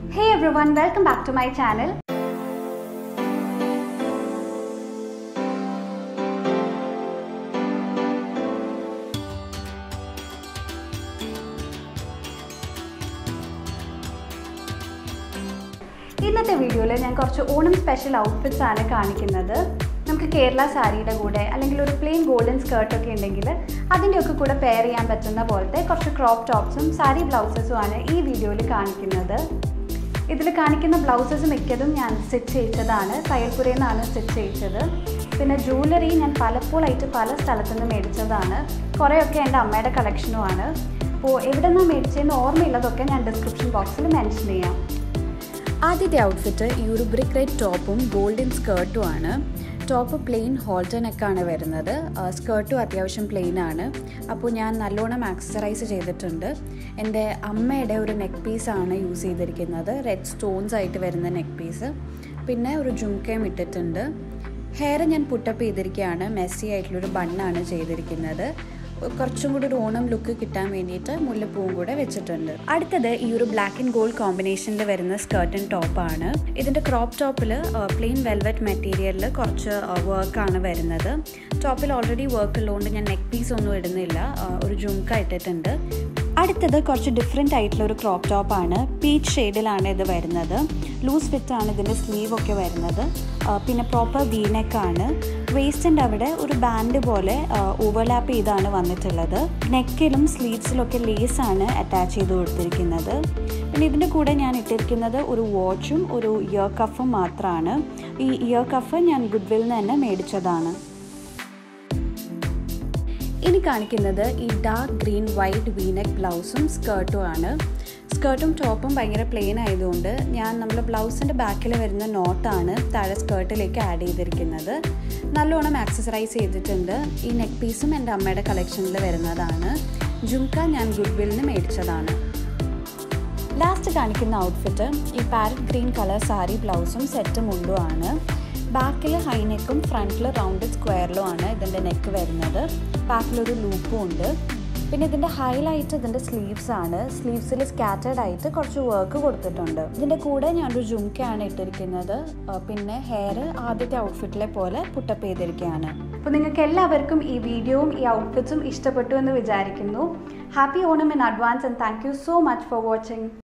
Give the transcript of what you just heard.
Hey everyone, welcome back to my channel. ഇന്നത്തെ വീഡിയോയിൽ ഞാൻ കുറച്ച് ഓണം സ്പെഷ്യൽ ഔട്ട്ഫിറ്റ്സ് ആണ് കാണിക്കുന്നത് നമുക്ക് കേരള സാരിയുടെ കൂടെ അല്ലെങ്കിൽ ഒരു പ്ലെയിൻ ഗോൾഡൻ സ്കേർട്ടൊക്കെ ഉണ്ടെങ്കിൽ അതിൻ്റെയൊക്കെ കൂടെ പെയർ ചെയ്യാൻ പറ്റുന്ന പോലത്തെ കുറച്ച് ക്രോപ്പ് ടോപ്സും സാരി ബ്ലൗസസും ആണ് ഈ വീഡിയോയിൽ കാണിക്കുന്നത് ഇതിൽ കാണിക്കുന്ന ബ്ലൗസസ് മിക്കതും ഞാൻ സ്റ്റിച്ച് ചെയ്യിച്ചതാണ് തയ്യൽപുരയിൽ നിന്നാണ് സ്റ്റിച്ച് ചെയ്യിച്ചത് പിന്നെ ജൂവലറി ഞാൻ പലപ്പോഴായിട്ട് പല സ്ഥലത്തു നിന്ന് മേടിച്ചതാണ് കുറേയൊക്കെ എൻ്റെ അമ്മയുടെ കളക്ഷനുമാണ് അപ്പോൾ എവിടെ നിന്നാണ് മേടിച്ചതെന്ന് ഓർമ്മയുള്ളതൊക്കെ ഞാൻ ഡിസ്ക്രിപ്ഷൻ ബോക്സിൽ മെൻഷൻ ചെയ്യാം ആദ്യത്തെ ഔട്ട്ഫിറ്റ് ഈ ഒരു ബ്രിക്ക് റെഡ് ടോപ്പും ഗോൾഡൻ സ്കേർട്ടും ആണ് ടോപ്പ് പ്ലെയിൻ ഹോൾട്ടർ നെക്കാണ് വരുന്നത് സ്കേർട്ടും അത്യാവശ്യം പ്ലെയിൻ ആണ് അപ്പോൾ ഞാൻ നല്ലോണം ആക്സസറൈസ് ചെയ്തിട്ടുണ്ട് എൻ്റെ അമ്മയുടെ ഒരു നെക്ക് പീസാണ് യൂസ് ചെയ്തിരിക്കുന്നത് റെഡ് സ്റ്റോൺസ് ആയിട്ട് വരുന്ന നെക്ക് പീസ് പിന്നെ ഒരു ജുംക്കയും ഇട്ടിട്ടുണ്ട് ഹെയർ ഞാൻ പുട്ടപ്പ് ചെയ്തിരിക്കുകയാണ് മെസ്സി ആയിട്ടുള്ളൊരു ബണ്ണാണ് ചെയ്തിരിക്കുന്നത് കുറച്ചും കൂടി ഒരു ഓണം ലുക്ക് കിട്ടാൻ വേണ്ടിയിട്ട് മുല്ലപ്പൂവും കൂടെ വെച്ചിട്ടുണ്ട് അടുത്തത് ഈ ഒരു ബ്ലാക്ക് ആൻഡ് ഗോൾഡ് കോമ്പിനേഷനിൽ വരുന്ന സ്കേർട്ട് ആൻഡ് ടോപ്പാണ് ഇതിൻ്റെ ക്രോപ്പ് ടോപ്പിൽ പ്ലെയിൻ വെൽവെറ്റ് മെറ്റീരിയലിൽ കുറച്ച് വർക്കാണ് വരുന്നത് ടോപ്പിൽ ഓൾറെഡി വർക്ക് ഉള്ളതുകൊണ്ട് ഞാൻ നെക്ക് പീസ് ഒന്നും ഇടുന്നില്ല ഒരു ജുംക്ക ഇട്ടിട്ടുണ്ട് അടുത്തത് കുറച്ച് ഡിഫറെൻ്റ് ആയിട്ടുള്ള ഒരു ക്രോപ്പ് ടോപ്പാണ് പീച്ച് ഷെയ്ഡിലാണ് ഇത് വരുന്നത് ലൂസ് ഫിറ്റ് ആണ് ഇതിൻ്റെ സ്ലീവ് ഒക്കെ വരുന്നത് പിന്നെ പ്രോപ്പർ വീനെക്കാണ് വേസ്റ്റിൻ്റെ അവിടെ ഒരു ബാൻഡ് പോലെ ഓവർലാപ്പ് ചെയ്താണ് വന്നിട്ടുള്ളത് നെക്കിലും സ്ലീവ്സിലൊക്കെ ലേസാണ് അറ്റാച്ച് ചെയ്ത് കൊടുത്തിരിക്കുന്നത് പിന്നെ ഇതിൻ്റെ കൂടെ ഞാൻ ഇട്ടിരിക്കുന്നത് ഒരു വാച്ചും ഒരു ഇയർ കഫും മാത്രമാണ് ഈ ഇയർ കഫ് ഞാൻ ഗുഡ്വിൽ നിന്ന് തന്നെ മേടിച്ചതാണ് ഇനി കാണിക്കുന്നത് ഈ ഡാർക്ക് ഗ്രീൻ വൈറ്റ് വീനെക്ക് ബ്ലൗസും സ്കേർട്ടും ആണ് സ്കേർട്ടും ടോപ്പും ഭയങ്കര പ്ലെയിൻ ആയതുകൊണ്ട് ഞാൻ നമ്മൾ ബ്ലൗസിൻ്റെ ബാക്കിൽ വരുന്ന നോട്ടാണ് താഴെ സ്കേർട്ടിലേക്ക് ആഡ് ചെയ്തിരിക്കുന്നത് നല്ലോണം ആക്സസറൈസ് ചെയ്തിട്ടുണ്ട് ഈ നെക്ക് പീസും എൻ്റെ അമ്മയുടെ കളക്ഷനിൽ വരുന്നതാണ് ജുംക്ക ഞാൻ ഗുഡ്വില്ലിന് മേടിച്ചതാണ് ലാസ്റ്റ് കാണിക്കുന്ന ഔട്ട്ഫിറ്റ് ഈ പാരറ്റ് ഗ്രീൻ കളർ സാരി ബ്ലൗസും സെറ്റ് മുണ്ടുമാണ് ബാക്കിൽ ഹൈനെക്കും ഫ്രണ്ടിൽ റൗണ്ട് സ്ക്വയറിലും ആണ് ഇതിൻ്റെ നെക്ക് വരുന്നത് ബാക്കിലൊരു ലൂപ്പും ഉണ്ട് പിന്നെ ഇതിൻ്റെ ഹൈലൈറ്റ് ഇതിൻ്റെ സ്ലീവ്സ് ആണ് സ്ലീവ്സിൽ സ്കാറ്റേഡ് ആയിട്ട് കുറച്ച് വർക്ക് കൊടുത്തിട്ടുണ്ട് ഇതിൻ്റെ കൂടെ ഞാനൊരു ജുംക്കയാണ് ഇട്ടിരിക്കുന്നത് പിന്നെ ഹെയർ ആദ്യത്തെ ഔട്ട്ഫിറ്റിലെ പോലെ പുട്ടപ്പ് ചെയ്തിരിക്കുകയാണ് അപ്പോൾ നിങ്ങൾക്ക് എല്ലാവർക്കും ഈ വീഡിയോയും ഈ ഔട്ട്ഫിറ്റ്സും ഇഷ്ടപ്പെട്ടു എന്ന് വിചാരിക്കുന്നു happy Onam in advance and thank you so much for watching